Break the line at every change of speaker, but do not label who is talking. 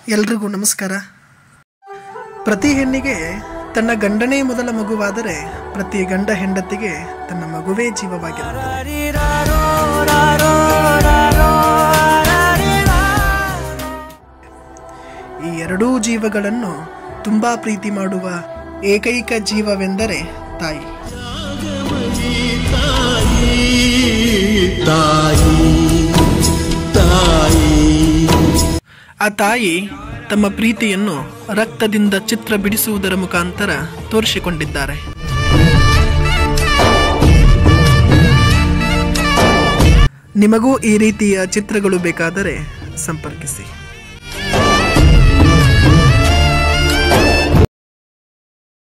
ಎಲ್ರಿಗೂ ನಮಸ್ಕಾರ ಪ್ರತಿ ಹೆಣ್ಣಿಗೆ ತನ್ನ ಗಂಡನೇ ಮೊದಲ ಮಗುವಾದರೆ ಪ್ರತಿ ಗಂಡ ಹೆಂಡತಿಗೆ ತನ್ನ ಮಗುವೇ ಜೀವವಾಗಿರುತ್ತದೆ ಈ ಎರಡೂ ಜೀವಗಳನ್ನು ತುಂಬಾ ಪ್ರೀತಿ ಮಾಡುವ ಏಕೈಕ ಜೀವವೆಂದರೆ ತಾಯಿ
ತಾಯಿ ತಾಯಿ
ಆ ತಾಯಿ ತಮ್ಮ ಪ್ರೀತಿಯನ್ನು ರಕ್ತದಿಂದ ಚಿತ್ರ ಬಿಡಿಸುವುದರ ಮುಖಾಂತರ ತೋರಿಸಿಕೊಂಡಿದ್ದಾರೆ ನಿಮಗೂ ಈ ರೀತಿಯ ಚಿತ್ರಗಳು ಬೇಕಾದರೆ ಸಂಪರ್ಕಿಸಿ